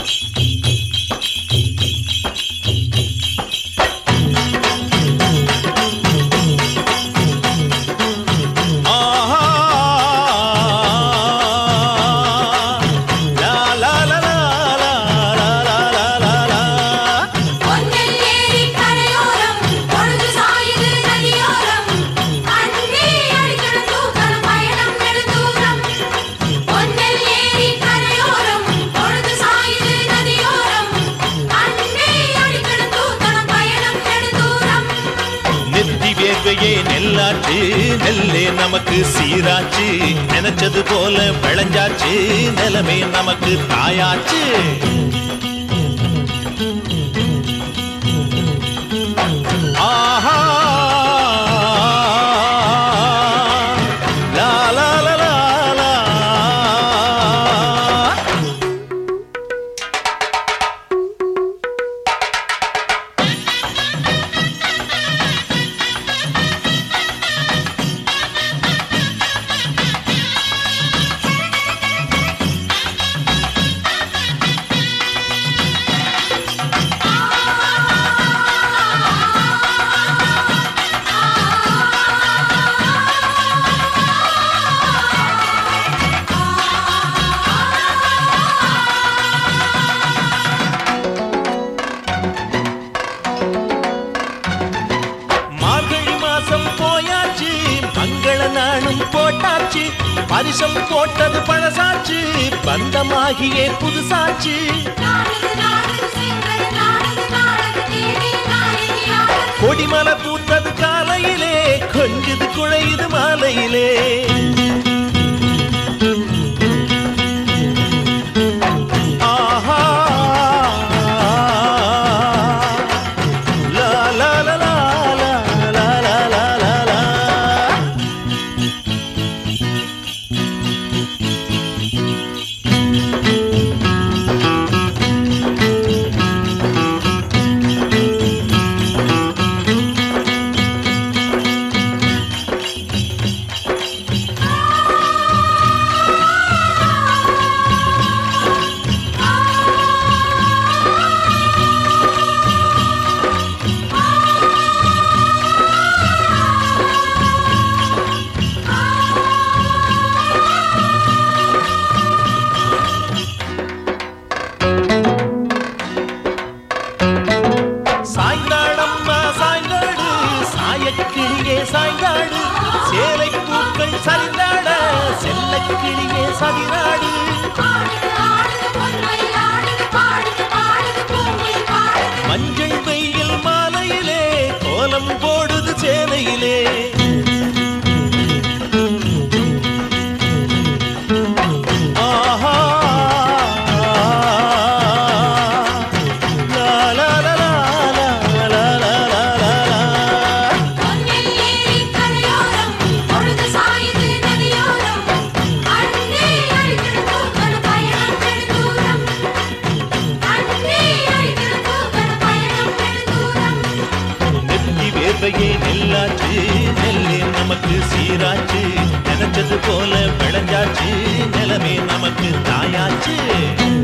ஆஹா லா லா லா லா லா லா லா லா லா பொன்னல் ஏரி கரையோரம் பொழுது சாயுது நதியோரம் அன்பே அடிக்கிற தூக்கல் பயணம் நெடுந்தூரம் பொன்னல் ஏரி கரையோரம் பொழுது சாயுது நதியோரம் அன்பே அடிக்கிற தூக்கல் பயணம் நெடுந்தூரம் நெத்தி வேர்வையே நெல்லாச்சு நெல்லே நமக்கு சீராச்சு நினைச்சது போல விளைஞ்சாச்சு நிலமே நமக்கு தாயாச்சு ஆஹா லா லா லா லா லா மார்கழி மாசம் போயாச்சு மங்கள நாளும் போட்டாச்சு பரிசம் போட்டது பழசாச்சு பந்தமாகியே புதுசாச்சு நாடுது நாடுது செங்கல் நாடுது நாடுது தேடி நாயகி ஆடுது கொடிமலை பூத்தது காலையிலே கொஞ்சது குழையுது மாலையிலே ஆஹா லா லா லா லா லா லா லா லா லா லா சாய்ந்தாடம்மா சாய்ந்தாடு சாயக்கிளியே சாய்ந்தாடு சேலை பூக்கள் சரிந்தாட செல்லக்கிளியே சதிராடு ஆடுது ஆடுது பொன்மயில் ஆடுது பாடுது பாடுது பூங்குயில் பாடுது மஞ்சள் வெயில் மாலையிலே கோலம் போடுது சேலையிலே ஆஹா லா லா லா லா லா லா லா லா லா பொன்னல் ஏரி கரையோரம் பொழுது சாயுது நதியோரம் அன்பே அடிக்கிற தூக்கல் பயணம் நெடுந்தூரம் அன்பே அடிக்கிற தூக்கல் பயணம் நெடுந்தூரம் நெத்தி வேர்வையே நெல்லாச்சு நெல்லே நமக்கு சீராச்சு நினைச்சது போல விளைஞ்சாச்சு நிலமே நமக்கு தாயாச்சு